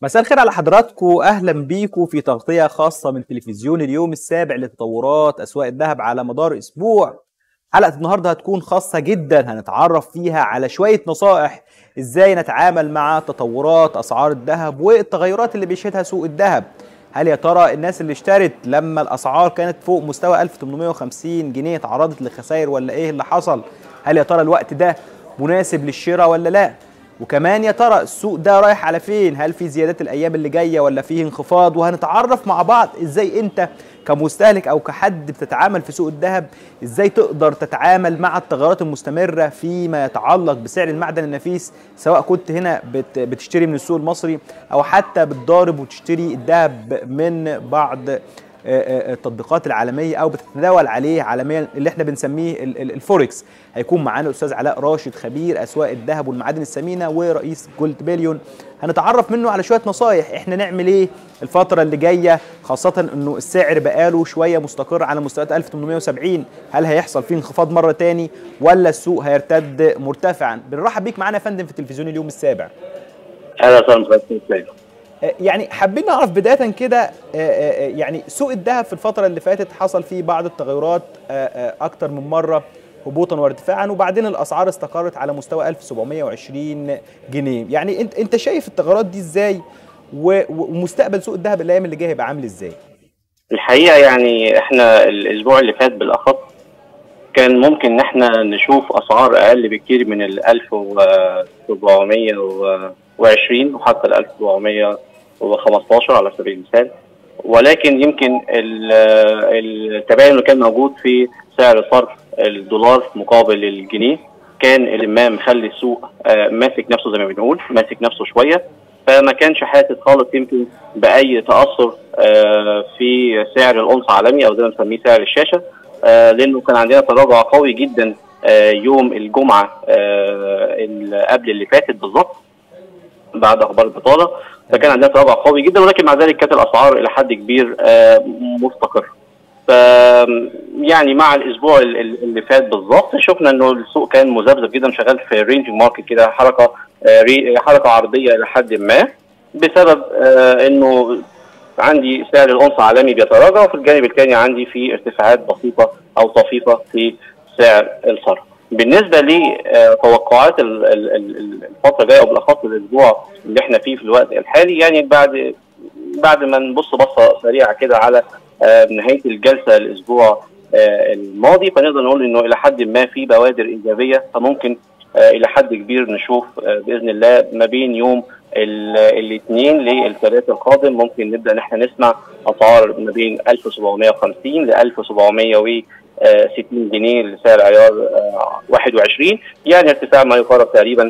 مساء الخير على حضراتكم اهلا بيكم في تغطيه خاصه من تلفزيون اليوم السابع لتطورات اسواق الذهب على مدار اسبوع حلقه النهارده هتكون خاصه جدا هنتعرف فيها على شويه نصائح ازاي نتعامل مع تطورات اسعار الذهب والتغيرات اللي بيشهدها سوق الذهب هل يا ترى الناس اللي اشترت لما الاسعار كانت فوق مستوى 1850 جنيه تعرضت لخسائر ولا ايه اللي حصل هل يا ترى الوقت ده مناسب للشراء ولا لا وكمان يا ترى السوق ده رايح على فين هل في زيادات الايام اللي جايه ولا فيه انخفاض وهنتعرف مع بعض ازاي انت كمستهلك او كحد بتتعامل في سوق الذهب ازاي تقدر تتعامل مع التغيرات المستمره فيما يتعلق بسعر المعدن النفيس سواء كنت هنا بت بتشتري من السوق المصري او حتى بتضارب وتشتري الذهب من بعض التطبيقات العالميه او بتتداول عليه عالميا اللي احنا بنسميه الفوركس هيكون معانا الاستاذ علاء راشد خبير اسواق الذهب والمعادن الثمينه ورئيس جولد بليون هنتعرف منه على شويه نصايح احنا نعمل ايه الفتره اللي جايه خاصه انه السعر بقاله شويه مستقر على مستويات 1870 هل هيحصل فيه انخفاض مره تاني ولا السوق هيرتد مرتفعا بنرحب بيك معانا يا فندم في تلفزيون اليوم السابع اهلا وسهلا يعني حابين نعرف بدايه كده يعني سوق الذهب في الفتره اللي فاتت حصل فيه بعض التغيرات اكتر من مره هبوطا وارتفاعا وبعدين الاسعار استقرت على مستوى 1720 جنيه يعني انت انت شايف التغيرات دي ازاي ومستقبل سوق الذهب الايام اللي جايه هيبقى عامل ازاي الحقيقه يعني احنا الاسبوع اللي فات بالاخص كان ممكن ان احنا نشوف اسعار اقل بكتير من ال 1720 وحتى ال 1715 على سبيل المثال ولكن يمكن التباين اللي كان موجود في سعر صرف الدولار مقابل الجنيه كان اللي مخلي السوق ماسك نفسه زي ما بنقول ماسك نفسه شويه فما كانش حاسس خالص يمكن باي تاثر في سعر الاونصه عالمي او زي ما بنسميه سعر الشاشه لانه كان عندنا تراجع قوي جدا يوم الجمعه اللي قبل اللي فاتت بالظبط بعد اخبار البطاله فكان عندنا تراجع قوي جدا ولكن مع ذلك كانت الاسعار الى حد كبير مستقره. ف يعني مع الاسبوع اللي فات بالظبط شفنا انه السوق كان مذبذب جدا شغال في رينجنج ماركت كده حركه حركه عرضيه الى حد ما بسبب انه عندي سعر الاونصه عالمي بيتراجع وفي الجانب الثاني عندي في ارتفاعات بسيطه او طفيفه في سعر الصرف. بالنسبه لتوقعات الفتره الجايه او بالاخص الاسبوع اللي احنا فيه في الوقت الحالي يعني بعد بعد ما نبص بصه سريعه كده على نهايه الجلسه الاسبوع الماضي فنقدر نقول انه الى حد ما في بوادر ايجابيه فممكن الى حد كبير نشوف باذن الله ما بين يوم الاثنين للثلاث القادم ممكن نبدا ان احنا نسمع اسعار ما بين 1750 ل 1700 و 60 جنيه لسعر عيار 21 يعني ارتفاع ما يقارب تقريبا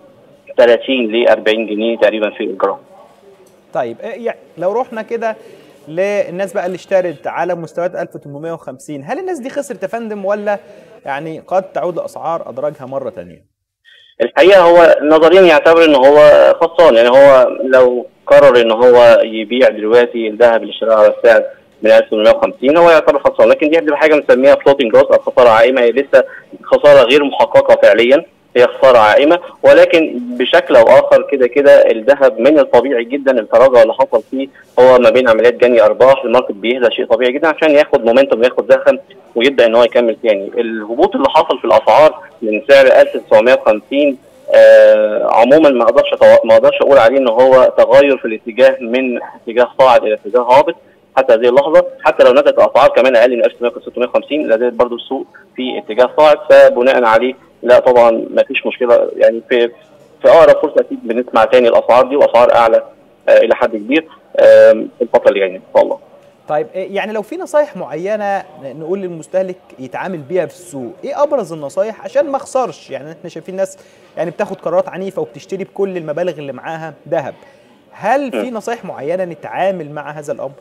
30 ل 40 جنيه تقريبا في الجرام. طيب يعني لو رحنا كده للناس بقى اللي اشترت على مستويات 1850 هل الناس دي خسرت يا فندم ولا يعني قد تعود لاسعار ادراجها مره ثانيه؟ الحقيقه هو نظريا يعتبر ان هو خسران يعني هو لو قرر ان هو يبيع دلوقتي الذهب اللي اشتراه على السعر من 1850 هو يعتبر خسران لكن دي بتبقى حاجه بنسميها فلوتنج لوس او خساره عائمه هي لسه خساره غير محققه فعليا هي خساره عائمه ولكن بشكل او اخر كده كده الذهب من الطبيعي جدا التراجع اللي حصل فيه هو ما بين عمليات جني ارباح الماركت بيهدى شيء طبيعي جدا عشان ياخد مومنتوم وياخد زخم ويبدا ان هو يكمل تاني الهبوط اللي حصل في الاسعار من سعر 1950 آه عموما ما اقدرش ما اقدرش اقول عليه ان هو تغير في الاتجاه من اتجاه صاعد الى اتجاه هابط حتى هذه اللحظه حتى لو نزلت الاسعار كمان اقل من 1650 لا زالت برضه السوق في اتجاه صاعد فبناء عليه لا طبعا ما فيش مشكله يعني في في اقرب فرصه اكيد بنسمع تاني الاسعار دي واسعار اعلى آه الى حد كبير آه في الفتره اللي جايه ان شاء الله. طيب يعني لو في نصايح معينه نقول للمستهلك يتعامل بيها في السوق، ايه ابرز النصايح عشان ما اخسرش؟ يعني احنا شايفين ناس يعني بتاخد قرارات عنيفه وبتشتري بكل المبالغ اللي معاها ذهب. هل في نصايح معينه نتعامل مع هذا الامر؟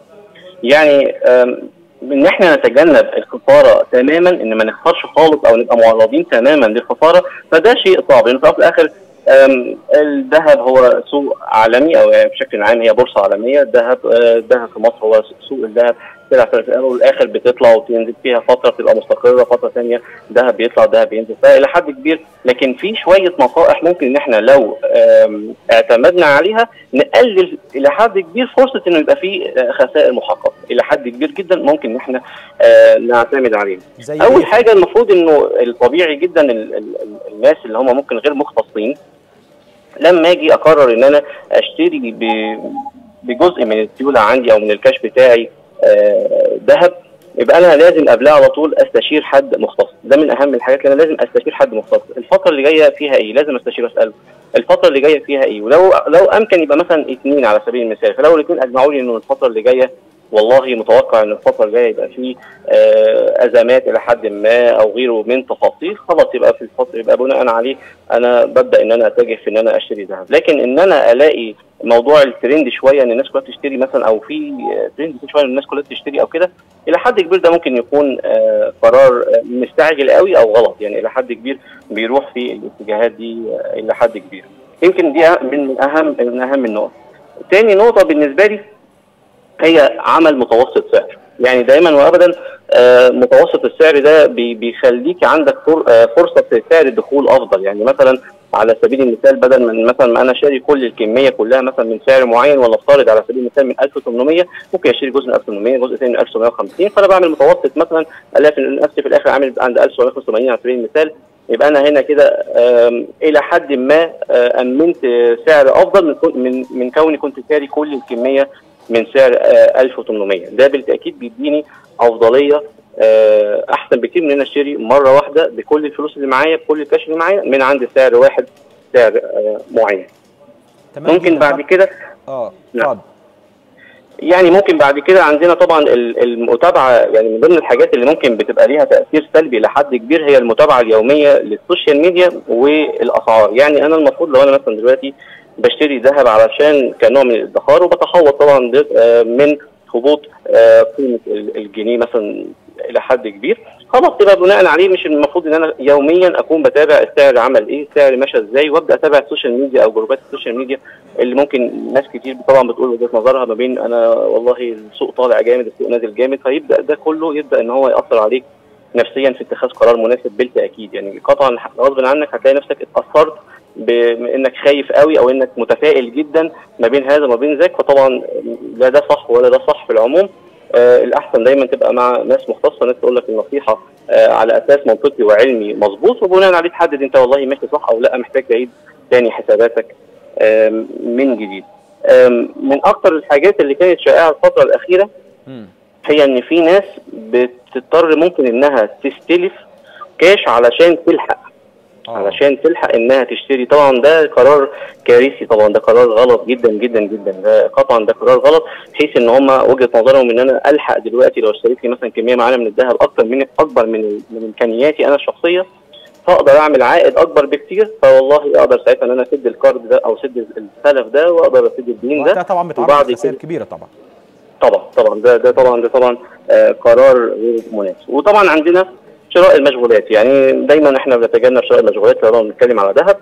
يعني ان احنا نتجنب الخساره تماما ان ما نخسرش خالص او نبقى معرضين تماما للخساره فده شيء صعب لان في الاخر الذهب هو سوق عالمي او بشكل عام هي بورصه عالميه الذهب الذهب في مصر هو سوق الذهب سلع في الاول والاخر بتطلع وتنزل فيها فتره بتبقى مستقره فتره ثانيه ذهب بيطلع ذهب بينزل فالى حد كبير لكن في شويه نصائح ممكن ان احنا لو آم، اعتمدنا عليها نقلل الى حد كبير فرصه انه يبقى في آه، خسائر محققه الى حد كبير جدا ممكن ان احنا آه، نعتمد عليه زي اول إيه؟ حاجه المفروض انه الطبيعي جدا ال- ال- ال- الناس اللي هم ممكن غير مختصين لما اجي اقرر ان انا اشتري ب- بجزء من السيوله عندي او من الكاش بتاعي آه، ذهب يبقى انا لازم قبلها على طول استشير حد مختص ده من اهم الحاجات اللي انا لازم استشير حد مختص الفتره اللي جايه فيها ايه لازم استشير اساله الفتره اللي جايه فيها ايه ولو لو امكن يبقى مثلا اثنين على سبيل المثال فلو الاثنين اجمعوا لي انه الفتره اللي جايه والله متوقع ان الفتره الجايه يبقى في آه، ازمات الى حد ما او غيره من تفاصيل خلاص يبقى في الفتره يبقى بناء عليه انا ببدا ان انا اتجه في ان انا اشتري ذهب لكن ان انا الاقي موضوع الترند شويه ان الناس كلها بتشتري مثلا او في آه، ترند شويه ان الناس كلها بتشتري او كده الى حد كبير ده ممكن يكون آه، قرار آه، مستعجل قوي او غلط يعني الى حد كبير بيروح في الاتجاهات دي آه، الى حد كبير يمكن دي من من اهم من اهم النقط تاني نقطه بالنسبه لي هي عمل متوسط سعر يعني دايما وابدا آه، متوسط السعر ده بي- بيخليك عندك فر- آه، فرصه في سعر الدخول افضل يعني مثلا على سبيل المثال بدل من مثلا ما انا شاري كل الكميه كلها مثلا من سعر معين ولا افترض على سبيل المثال من 1800 ممكن اشتري جزء من 1800 جزء ثاني من 1750 فانا بعمل متوسط مثلا الاقي في نفسي في الاخر عامل عند 1785 على سبيل المثال يبقى انا هنا كده آم، الى حد ما آه، امنت آه، سعر افضل من كون- من من كوني كنت شاري كل الكميه من سعر آه، 1800 ده بالتاكيد بيديني افضليه آه، احسن بكتير من ان أنا اشتري مره واحده بكل الفلوس اللي معايا بكل الكاش اللي معايا من عند سعر واحد سعر آه، معين تمام ممكن جداً. بعد كده اه نعم. اتفضل يعني ممكن بعد كده عندنا طبعا ال- المتابعه يعني من ضمن الحاجات اللي ممكن بتبقى ليها تاثير سلبي لحد كبير هي المتابعه اليوميه للسوشيال ميديا والاسعار يعني انا المفروض لو انا مثلا دلوقتي بشتري ذهب علشان كنوع من الادخار وبتحوط طبعا ب- آه، من هبوط آه، قيمه ال- الجنيه مثلا الى حد كبير خلاص تبقى بناء عليه مش المفروض ان انا يوميا اكون بتابع السعر عمل ايه السعر مشى ازاي وابدا اتابع السوشيال ميديا او جروبات السوشيال ميديا اللي ممكن ناس كتير طبعا بتقول وجهه نظرها ما بين انا والله السوق طالع جامد السوق نازل جامد فيبدا ده كله يبدا ان هو ياثر عليك نفسيا في اتخاذ قرار مناسب بالتاكيد يعني قطعا غصب عنك هتلاقي نفسك اتاثرت بانك خايف قوي او انك متفائل جدا ما بين هذا وما بين ذاك فطبعا لا ده صح ولا ده صح في العموم آه الاحسن دايما تبقى مع ناس مختصه ناس تقول لك النصيحه آه على اساس منطقي وعلمي مظبوط وبناء عليه تحدد انت والله ماشي صح او لا محتاج تعيد تاني حساباتك آم، من جديد آم، من اكتر الحاجات اللي كانت شائعه الفتره الاخيره مم. هي ان في ناس بتضطر ممكن انها تستلف كاش علشان تلحق آه. علشان تلحق انها تشتري طبعا ده قرار كارثي طبعا ده قرار غلط جدا جدا جدا ده قطعا ده قرار غلط بحيث ان هم وجهه نظرهم ان انا الحق دلوقتي لو اشتريت لي مثلا كميه معينه من الذهب اكتر من اكبر من من امكانياتي انا الشخصيه فاقدر اعمل عائد اكبر بكتير فوالله اقدر ساعتها ان انا اسد الكارد ده او اسد السلف ده واقدر اسد الدين ده وقتها طبعا بتعرض وبعد لخسائر كده- كبيره طبعا طبعا طبعا ده ده طبعا ده طبعا آه قرار غير مناسب وطبعا عندنا شراء المشغولات يعني دايما احنا بنتجنب شراء المشغولات لو بنتكلم على ذهب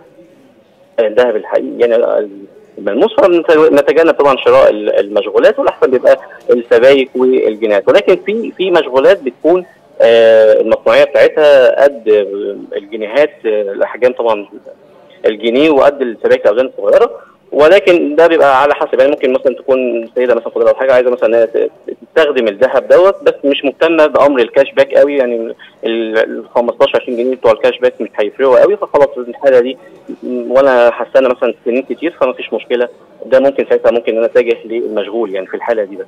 آه، الذهب الحقيقي يعني الملموس فنتجنب طبعا شراء ال- المشغولات والاحسن بيبقى السبائك والجنيهات ولكن في في مشغولات بتكون آه، المصنوعيه بتاعتها قد الجنيهات آه، الاحجام طبعا الجنيه وقد السبائك الاوزان الصغيره ولكن ده بيبقى على حسب يعني ممكن مثلا تكون سيده مثلا فاضله او حاجه عايزه مثلا انها ت- تستخدم الذهب دوت بس مش مهتمه بامر الكاش باك قوي يعني ال 15 20 جنيه بتوع الكاش باك مش هيفرقوا قوي فخلاص في الحاله دي م، وانا هستنى مثلا سنين كتير فما فيش مشكله ده ممكن ساعتها ممكن ان انا اتجه للمشغول يعني في الحاله دي بس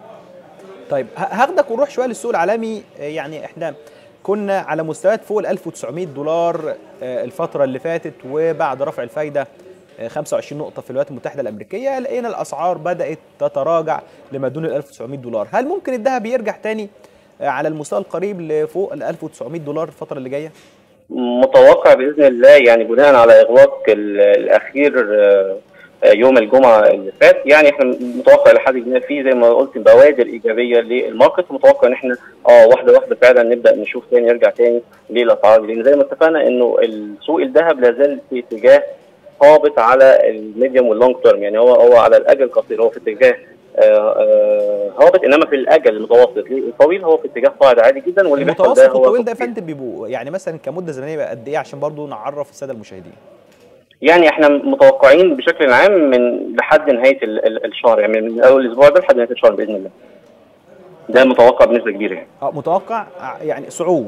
طيب ه- هاخدك ونروح شويه للسوق العالمي آه، يعني احنا كنا على مستويات فوق ال 1900 دولار آه، الفتره اللي فاتت وبعد رفع الفايده آه، 25 نقطه في الولايات المتحده الامريكيه لقينا الاسعار بدات تتراجع لما دون ال 1900 دولار هل ممكن الذهب يرجع تاني آه، على المستوى القريب لفوق ال 1900 دولار الفتره اللي جايه متوقع باذن الله يعني بناء على اغلاق ال- الاخير آه، آه، يوم الجمعه اللي فات يعني احنا متوقع لحد كبير فيه زي ما قلت بوادر ايجابيه للماركت متوقع ان احنا اه واحده واحده فعلا نبدا نشوف تاني نرجع تاني للاسعار دي لان زي ما اتفقنا انه السوق الذهب لا زال في اتجاه هابط على الميديوم واللونج تيرم يعني هو هو على الاجل القصير هو في اتجاه آه، آه، هابط انما في الاجل المتوسط الطويل هو في اتجاه صاعد عادي جدا واللي بيحصل المتوسط ده هو والطويل ده يا فندم بيبقوا يعني مثلا كمده زمنيه بقى قد ايه عشان برضو نعرف الساده المشاهدين يعني احنا متوقعين بشكل عام من لحد نهايه ال- ال- الشهر يعني من اول الاسبوع ده لحد نهايه الشهر باذن الله ده متوقع بنسبه كبيره يعني اه متوقع ع- يعني صعود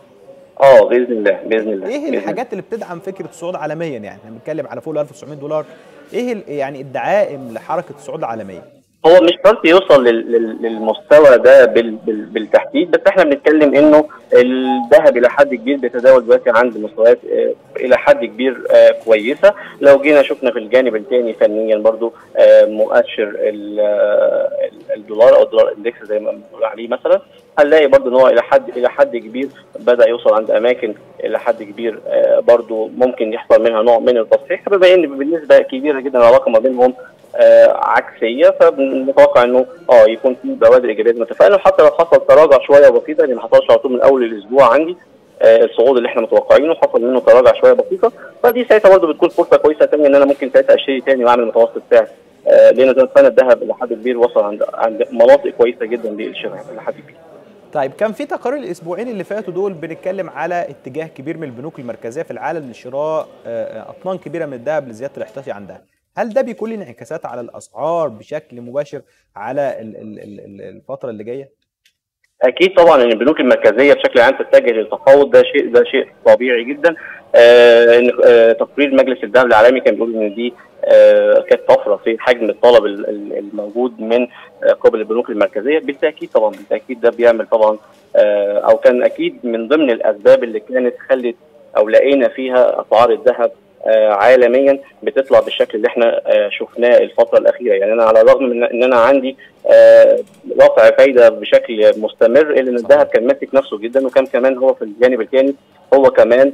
اه باذن الله باذن الله ايه بإذن الحاجات اللي بتدعم فكره الصعود عالميا يعني احنا بنتكلم على فوق ال 1900 دولار ايه ال- يعني الدعائم لحركه الصعود العالميه هو مش شرط يوصل لل- لل- للمستوى ده بال- بال- بالتحديد بس احنا بنتكلم انه الذهب الى حد كبير بيتداول دلوقتي عند مستويات آه، الى حد كبير آه، كويسه لو جينا شفنا في الجانب الثاني فنيا برضو آه، مؤشر ال- آه، الدولار او الدولار اندكس زي ما بنقول عليه مثلا هنلاقي برضو ان هو الى حد الى حد كبير بدا يوصل عند اماكن الى حد كبير آه، برضو ممكن يحصل منها نوع من التصحيح بما ان بالنسبه كبيره جدا العلاقه ما بينهم آه، عكسيه فبنتوقع انه اه يكون في بوادر ايجابيه متفائله وحتى لو حصل تراجع شويه بسيطه يعني ما حصلش على طول من اول الاسبوع عندي آه، الصعود اللي احنا متوقعينه حصل منه تراجع شويه بسيطه فدي ساعتها برضه بتكون فرصه كويسه ثانيه ان انا ممكن ساعتها اشتري ثاني واعمل متوسط سعر آه، لان زي ما اتفقنا الذهب لحد كبير وصل عند عند مناطق كويسه جدا للشراء لحد كبير طيب كان في تقارير الاسبوعين اللي فاتوا دول بنتكلم على اتجاه كبير من البنوك المركزيه في العالم لشراء آه، آه، اطنان كبيره من الذهب لزياده الاحتياطي عندها هل ده بيكون له انعكاسات على الاسعار بشكل مباشر على ال- ال- ال- ال- الفتره اللي جايه اكيد طبعا ان البنوك المركزيه بشكل عام تتجه للتفاوض ده شيء ده شيء طبيعي جدا آه ان آه تقرير مجلس الذهب العالمي كان بيقول ان دي آه كانت طفره في حجم الطلب ال- ال- الموجود من آه قبل البنوك المركزيه بالتاكيد طبعا بالتاكيد ده بيعمل طبعا آه او كان اكيد من ضمن الاسباب اللي كانت خلت او لقينا فيها اسعار الذهب آه عالميا بتطلع بالشكل اللي احنا آه شفناه الفتره الاخيره يعني انا على الرغم من ان انا عندي آه رفع فايده بشكل مستمر الا ان الذهب كان ماسك نفسه جدا وكان كمان هو في الجانب الثاني هو كمان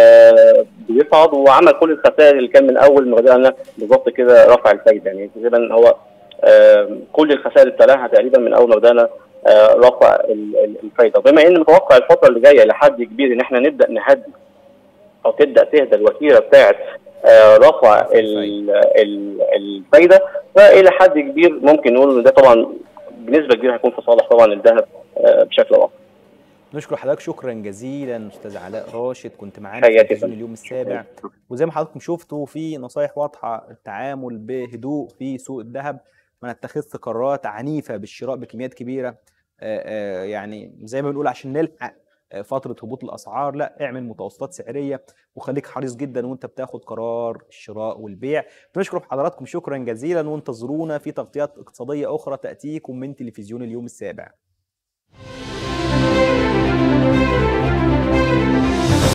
آه بيصعد وعمل كل الخسائر اللي كان من اول ما بدانا بالظبط كده رفع الفايده يعني تقريبا هو آه كل الخسائر اللي ابتلاها تقريبا من اول ما بدانا آه رفع ال- ال- الفايده بما ان متوقع الفتره اللي جايه لحد كبير ان احنا نبدا نهدي او تبدا تهدى الوتيره بتاعت آه، رفع ال- ال- الفايده فالى حد كبير ممكن نقول ان ده طبعا بنسبه كبيره هيكون في صالح طبعا الذهب آه، بشكل واضح نشكر حضرتك شكرا جزيلا استاذ علاء راشد كنت معانا في حياك تلفزيون فندم. اليوم السابع وزي ما حضراتكم شفتوا في نصايح واضحه التعامل بهدوء في سوق الذهب ما نتخذش قرارات عنيفه بالشراء بكميات كبيره آه، آه، يعني زي ما بنقول عشان نلحق آه، فتره هبوط الاسعار لا اعمل متوسطات سعريه وخليك حريص جدا وانت بتاخد قرار الشراء والبيع بنشكر حضراتكم شكرا جزيلا وانتظرونا في تغطيات اقتصاديه اخرى تاتيكم من تلفزيون اليوم السابع